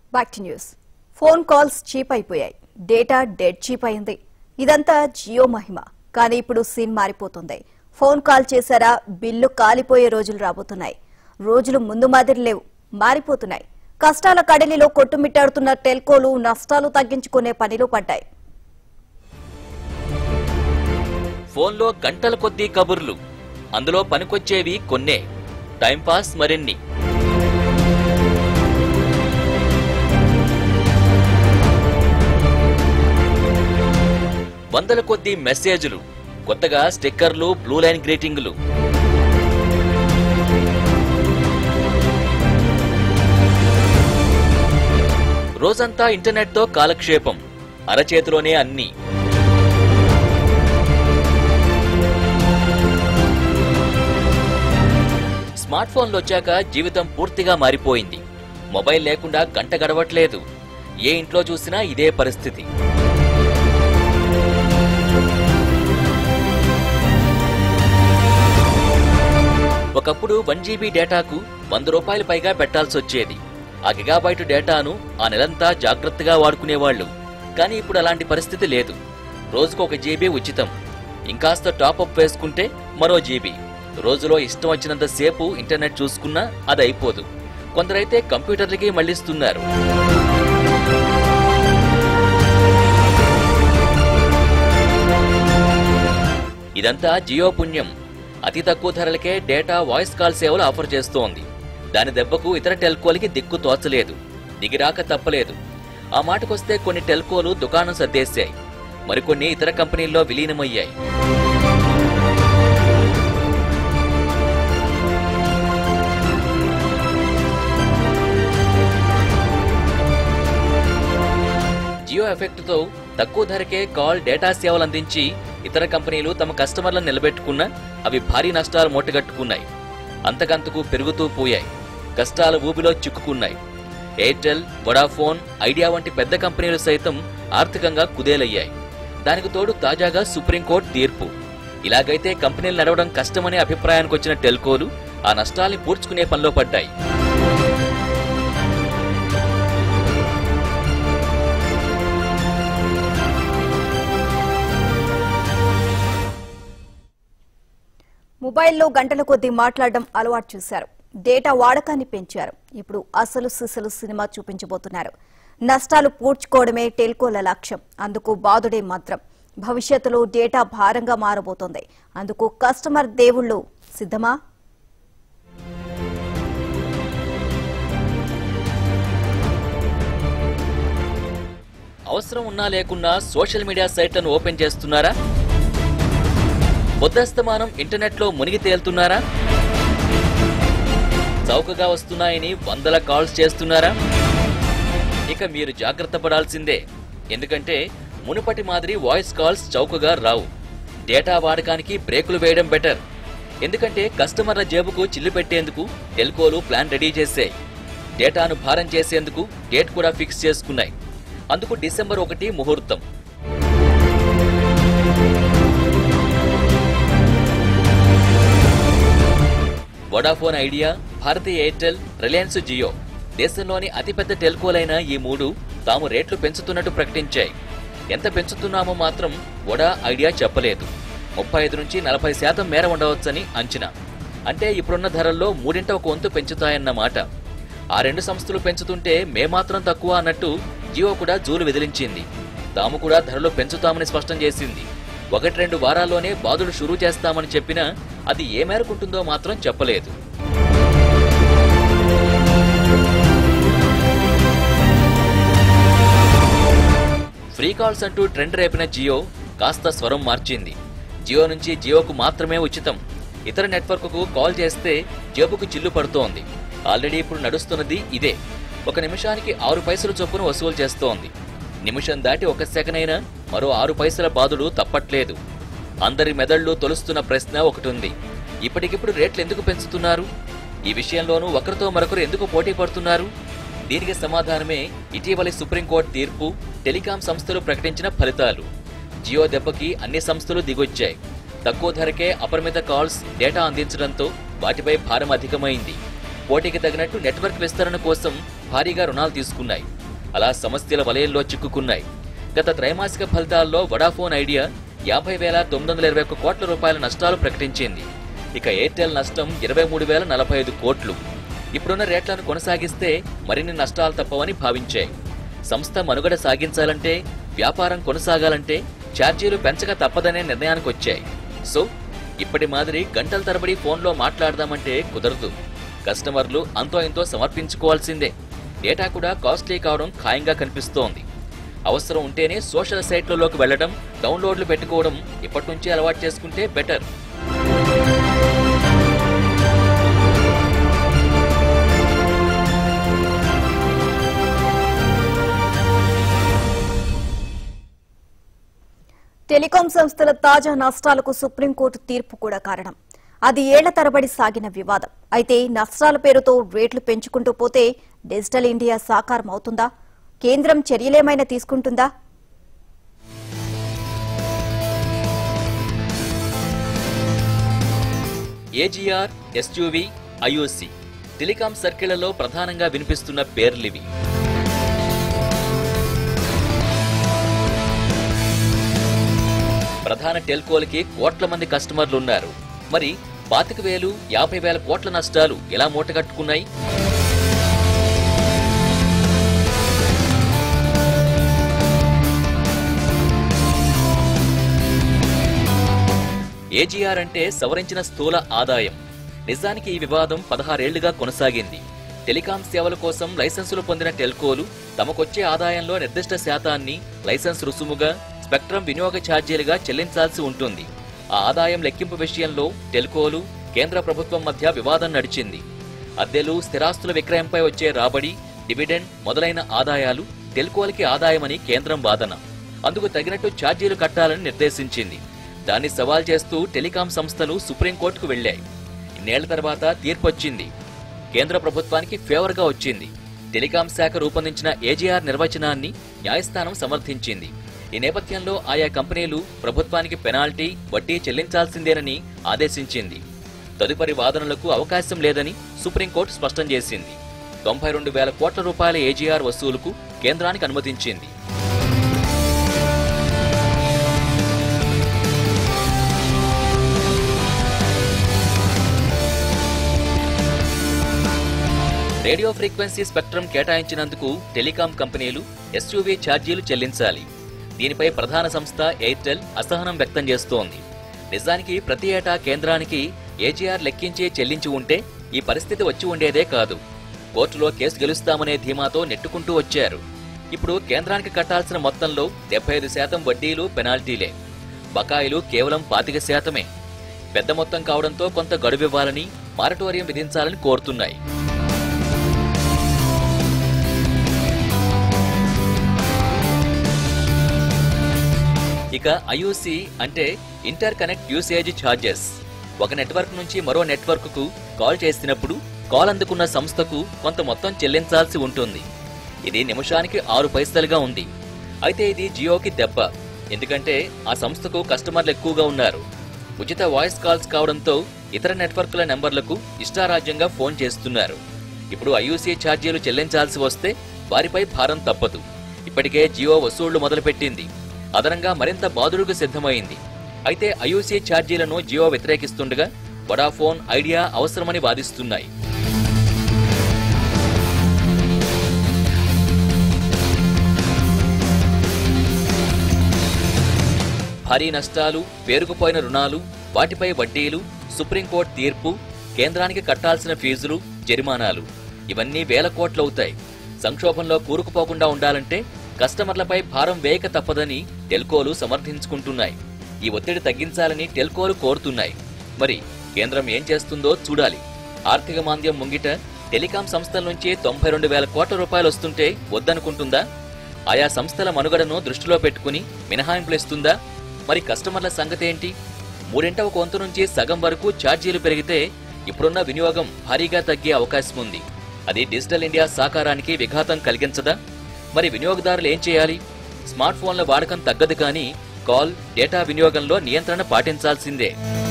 back to news phone calls cheap అయిపోయాయి data dead cheap అయింది ఇదంతా జియో మహిమ కానీ ఇప్పుడు సీన్ మారిపోతుంది ఫోన్ కాల్ చేశారా బిల్లు కాలిపోయే రోజులు రాబోతున్నాయి రోజులు ముందు మాదిరి లేవు మారిపోతున్నాయి కష్టాల కడలిలో కొట్టుమిట్టాడుతున్న టెల్కోలు నష్టాలు తగ్గించుకునే పనిలో పడ్డాయి ఫోన్లో గంటల కొద్దీ కబుర్లు అందులో పనికొచ్చేవి కొన్నే టైంపాస్ మరిన్ని వందల కొద్దీ మెసేజ్లు కొత్తగా స్టిక్కర్లు బ్లూ లైన్ గ్రీటింగ్లు రోజంతా ఇంటర్నెట్తో కాలక్షేపం అరచేతిలోనే అన్నీ స్మార్ట్ ఫోన్లు వచ్చాక జీవితం పూర్తిగా మారిపోయింది మొబైల్ లేకుండా గంట గడవట్లేదు ఏ ఇంట్లో చూసినా ఇదే పరిస్థితి ఒకప్పుడు వన్ జీబీ డేటాకు వంద రూపాయల పైగా పెట్టాల్సి వచ్చేది ఆ గిగాబైట్ డేటాను ఆ నెలంతా జాగ్రత్తగా వాడుకునేవాళ్లు కానీ ఇప్పుడు అలాంటి పరిస్థితి లేదు రోజుకు ఒక జీబీ ఉచితం ఇంకాస్త టాప్అప్ వేసుకుంటే మరో జీబీ రోజులో ఇష్టం వచ్చినంత సేపు ఇంటర్నెట్ చూసుకున్నా అది అయిపోదు కొందరైతే కంప్యూటర్లకి మళ్లిస్తున్నారు ఇదంతా జియో పుణ్యం అతి తక్కువ ధరలకే డేటా వాయిస్ కాల్ సేవలు ఆఫర్ చేస్తోంది దాని దెబ్బకు ఇతర టెల్కోలకి దిక్కు తోచలేదు దిగిరాక తప్పలేదు ఆ మాటకొస్తే కొన్ని టెల్కోలు దుకాణం సర్దేశాయి మరికొన్ని ఇతర కంపెనీల్లో విలీనమయ్యాయి జియో ఎఫెక్ట్తో తక్కువ ధరకే కాల్ డేటా సేవలు అందించి ఇతర కంపెనీలు తమ కస్టమర్లను నిలబెట్టుకున్న అవి భారీ నష్టాలు మూటగట్టుకున్నాయి అంతకంతకు పెరుగుతూ పోయాయి కష్టాల ఊబిలో చిక్కుకున్నాయి ఎయిర్టెల్ వొడాఫోన్ ఐడియా వంటి పెద్ద కంపెనీలు సైతం ఆర్థికంగా కుదేలయ్యాయి దానికి తోడు తాజాగా సుప్రీంకోర్టు తీర్పు ఇలాగైతే కంపెనీలు నడవడం కష్టమనే అభిప్రాయానికి వచ్చిన టెల్కోలు ఆ నష్టాల్ని పూడ్చుకునే పనిలో పడ్డాయి మొబైల్లో గంటల కొద్దీ మాట్లాడడం అలవాటు చేశారు డేటా వాడకాన్ని పెంచారు ఇప్పుడు అసలు సిసలు సినిమా చూపించబోతున్నారు నష్టాలు పూడ్చుకోవడమే టెల్కోల లక్ష్యం అందుకు బాదుడే మంత్రం భవిష్యత్తులో డేటా భారంగా మారబోతోంది అందుకు కస్టమర్ దేవుళ్ళు సిద్ధమా అవసరం ఉన్నా లేకున్నా సోషల్ మీడియా సైట్లను ఓపెన్ చేస్తున్నారా బుద్ధస్తమానం ఇంటర్నెట్లో మునిగి తేలుతున్నారా చౌకగా వస్తున్నాయని వందల కాల్స్ చేస్తున్నారా ఇక మీరు జాగ్రత్త పడాల్సిందే ఎందుకంటే మునుపటి మాదిరి వాయిస్ కాల్స్ చౌకగా రావు డేటా వాడకానికి బ్రేకులు వేయడం బెటర్ ఎందుకంటే కస్టమర్ల జేబుకు చిల్లు పెట్టేందుకు టెల్కోలు ప్లాన్ రెడీ చేశాయి డేటాను భారం చేసేందుకు డేట్ కూడా ఫిక్స్ చేసుకున్నాయి అందుకు డిసెంబర్ ఒకటి ముహూర్తం Vodafone Idea Bharti Airtel Reliance Jio దేశంలోని అతిపెద్ద టెల్కోలైన ఈ మూడు తాము రేట్లు పెంచుతున్నట్టు ప్రకటించాయి ఎంత పెంచుతున్నామో మాత్రం వొడా ఐడియా చెప్పలేదు ముప్పై ఐదు నుంచి నలభై శాతం మేర ఉండవచ్చని అంచనా అంటే ఇప్పుడున్న ధరల్లో మూడింట ఒక వంతు పెంచుతాయన్నమాట ఆ రెండు సంస్థలు పెంచుతుంటే మేమాత్రం తక్కువ అన్నట్టు జియో కూడా జూలు విదిలించింది తాము కూడా ధరలు పెంచుతామని స్పష్టం చేసింది ఒకటి రెండు వారాల్లోనే బాదులు షురూ చేస్తామని చెప్పినా అది ఏ మేరకు ఉంటుందో మాత్రం చెప్పలేదు ఫ్రీ కాల్స్ అంటూ ట్రెండ్ రేపిన జియో కాస్త స్వరం మార్చింది జియో నుంచి జియోకు మాత్రమే ఉచితం ఇతర నెట్వర్క్కు కాల్ చేస్తే జేబుకు చిల్లు పడుతోంది ఆల్రెడీ ఇప్పుడు నడుస్తున్నది ఇదే ఒక నిమిషానికి ఆరు పైసలు చొప్పున వసూలు చేస్తోంది నిమిషం దాటి ఒక సెకన్ అయినా మరో ఆరు పైసల బాధుడు తప్పట్లేదు అందరి మెదళ్ళు తొలుస్తున్న ప్రశ్న ఒకటి ఉంది ఇప్పటికిప్పుడు రేట్లు ఎందుకు పెంచుతున్నారు ఈ విషయంలోనూ ఒకరితో మరొకరు ఎందుకు పోటీ పడుతున్నారు దీనికి సమాధానమే ఇటీవలి సుప్రీంకోర్టు తీర్పు టెలికాం సంస్థలు ప్రకటించిన ఫలితాలు జియో దెబ్బకి అన్ని సంస్థలు దిగొచ్చాయి తక్కువ ధరకే అపరిమిత కాల్స్ డేటా అందించడంతో వాటిపై భారం అధికమైంది పోటీకి తగినట్టు నెట్వర్క్ విస్తరణ కోసం భారీగా రుణాలు తీసుకున్నాయి అలా సమస్యల వలయంలో చిక్కుకున్నాయి గత త్రైమాసిక ఫలితాల్లో వడాఫోన్ ఐడియా యాభై వేల తొమ్మిది వందల ఇరవై ఒక్క కోట్ల రూపాయల నష్టాలు ప్రకటించింది ఇక ఎయిర్టెల్ నష్టం ఇరవై మూడు వేల నలభై ఐదు కోట్లు ఇప్పుడున్న రేట్లను కొనసాగిస్తే మరిన్ని నష్టాలు తప్పవని భావించాయి సంస్థ మనుగడ సాగించాలంటే వ్యాపారం కొనసాగాలంటే ఛార్జీలు పెంచక తప్పదనే నిర్ణయానికి వచ్చాయి సో ఇప్పటి మాదిరి గంటల తరబడి ఫోన్లో మాట్లాడదామంటే కుదరదు కస్టమర్లు అంతో ఇంతో సమర్పించుకోవాల్సిందే డేటా కూడా కాస్ట్లీ కావడం ఖాయంగా కనిపిస్తోంది అవసరం ఉంటేనే సోషల్ సైట్లలోకి వెళ్లడం డౌన్లోడ్లు పెట్టుకోవడం ఇప్పటి నుంచే అలవాటు చేసుకుంటే బెటర్ టెలికాం సంస్థల తాజా నష్టాలకు సుప్రీంకోర్టు తీర్పు కూడా కారణం అది ఏళ్ల తరబడి సాగిన వివాదం అయితే నష్టాల పేరుతో రేట్లు పెంచుకుంటూ పోతే డిజిటల్ ఇండియా సాకారం అవుతుందా కేంద్రం చర్యలేమైనా తీసుకుంటుందా ఏజీఆర్ ఎస్యూవి ఐఓసి టెలికాం సర్కిళ్లలో ప్రధానంగా వినిపిస్తున్న పేర్లివి ప్రధాన టెల్కోలకి కోట్ల మంది కస్టమర్లు ఉన్నారు మరి పాతిక వేలు యాభై వేల కోట్ల నష్టాలు ఎలా మూటగట్టుకున్నాయి ఏజీఆర్ అంటే సవరించిన స్థూల ఆదాయం నిజానికి ఈ వివాదం పదహారేళ్లుగా కొనసాగింది టెలికాం సేవల కోసం లైసెన్సులు పొందిన టెల్కోలు తమకొచ్చే ఆదాయంలో నిర్దిష్ట శాతాన్ని లైసెన్స్ రుసుముగా స్పెక్ట్రమ్ వినియోగ ఛార్జీలుగా చెల్లించాల్సి ఉంటుంది ఆ ఆదాయం లెక్కింపు విషయంలో టెల్కోలు కేంద్ర ప్రభుత్వం మధ్య వివాదం నడిచింది అద్దెలు స్థిరాస్తుల విక్రయంపై వచ్చే రాబడి డివిడెండ్ మొదలైన ఆదాయాలు టెల్కోలకి ఆదాయమని కేంద్రం వాదన అందుకు తగినట్టు ఛార్జీలు కట్టాలని నిర్దేశించింది దాన్ని సవాల్ చేస్తూ టెలికాం సంస్థలు సుప్రీంకోర్టుకు వెళ్లాయి ఇన్నేళ్ల తర్వాత తీర్పొచ్చింది కేంద్ర ప్రభుత్వానికి ఫేవర్గా వచ్చింది టెలికాం శాఖ రూపొందించిన ఏజీఆర్ నిర్వచనాన్ని న్యాయస్థానం సమర్థించింది ఈ నేపథ్యంలో ఆయా కంపెనీలు ప్రభుత్వానికి పెనాల్టీ వడ్డీ చెల్లించాల్సిందేనని ఆదేశించింది తదుపరి వాదనలకు అవకాశం లేదని సుప్రీంకోర్టు స్పష్టం చేసింది తొంభై రెండు వేల కోట్ల రూపాయల ఏజీఆర్ వసూలుకు కేంద్రానికి అనుమతించింది రేడియో ఫ్రీక్వెన్సీ స్పెక్ట్రమ్ కేటాయించినందుకు టెలికాం కంపెనీలు ఎస్యూవీ ఛార్జీలు చెల్లించాలి దీనిపై ప్రధాన సంస్థ ఎయిర్టెల్ అసహనం వ్యక్తం చేస్తోంది నిజానికి ప్రతి ఏటా కేంద్రానికి ఏజీఆర్ లెక్కించి చెల్లించి ఉంటే ఈ పరిస్థితి వచ్చి ఉండేదే కాదు కోర్టులో కేసు గెలుస్తామనే ధీమాతో నెట్టుకుంటూ వచ్చారు ఇప్పుడు కేంద్రానికి కట్టాల్సిన మొత్తంలో డెబ్బై ఐదు శాతం వడ్డీలు పెనాల్టీలే బకాయిలు కేవలం పాతిక శాతమే పెద్ద మొత్తం కావడంతో కొంత గడువివ్వాలని మారటోరియం విధించాలని కోరుతున్నాయి ఇక ఐయూసీ అంటే ఇంటర్ కనెక్ట్ యూసేజ్ ఛార్జెస్ ఒక నెట్వర్క్ నుంచి మరో నెట్వర్క్ కు కాల్ చేసినప్పుడు కాల్ అందుకున్న సంస్థకు కొంత మొత్తం చెల్లించాల్సి ఉంటుంది ఇది నిమిషానికి ఆరు పైసలుగా ఉంది అయితే ఇది జియోకి దెబ్బ ఎందుకంటే ఆ సంస్థకు కస్టమర్లు ఎక్కువగా ఉన్నారు ఉచిత వాయిస్ కాల్స్ కావడంతో ఇతర నెట్వర్క్ల నెంబర్లకు ఇష్టారాజ్యంగా ఫోన్ చేస్తున్నారు ఇప్పుడు ఐయూసీ ఛార్జీలు చెల్లించాల్సి వస్తే వారిపై భారం తప్పదు ఇప్పటికే జియో వసూళ్లు మొదలుపెట్టింది అదనంగా మరింత బాదుడుకు సిద్ధమైంది అయితే ఐయూసీ ఛార్జీలను జియో వ్యతిరేకిస్తుండగా వడాఫోన్ ఐడియా అవసరమని వాదిస్తున్నాయి భారీ నష్టాలు పేరుకుపోయిన రుణాలు వాటిపై వడ్డీలు సుప్రీంకోర్టు తీర్పు కేంద్రానికి కట్టాల్సిన ఫీజులు జరిమానాలు ఇవన్నీ వేల కోట్లవుతాయి సంక్షోభంలో కూరుకుపోకుండా ఉండాలంటే కస్టమర్లపై భారం వేయక తప్పదని టెల్కోలు సమర్థించుకుంటున్నాయి ఈ ఒత్తిడి తగ్గించాలని టెల్కోలు కోరుతున్నాయి మరి కేంద్రం ఏం చేస్తుందో చూడాలి ఆర్థిక మాంద్యం ముంగిట టెలికాం సంస్థల నుంచి తొంభై రెండు వేల కోట్ల రూపాయలు వస్తుంటే వద్దనుకుంటుందా ఆయా సంస్థల మనుగడను దృష్టిలో పెట్టుకుని మినహాయింపులు ఇస్తుందా మరి కస్టమర్ల సంగతి ఏంటి మూడింటవ కొంత నుంచి సగం వరకు ఛార్జీలు పెరిగితే ఇప్పుడున్న వినియోగం భారీగా తగ్గే అవకాశం ఉంది అది డిజిటల్ ఇండియా సాకారానికి విఘాతం కలిగించదా మరి వినియోగదారులు ఏం చేయాలి స్మార్ట్ ఫోన్ల వాడకం తగ్గదు కానీ కాల్ డేటా వినియోగంలో నియంత్రణ పాటించాల్సిందే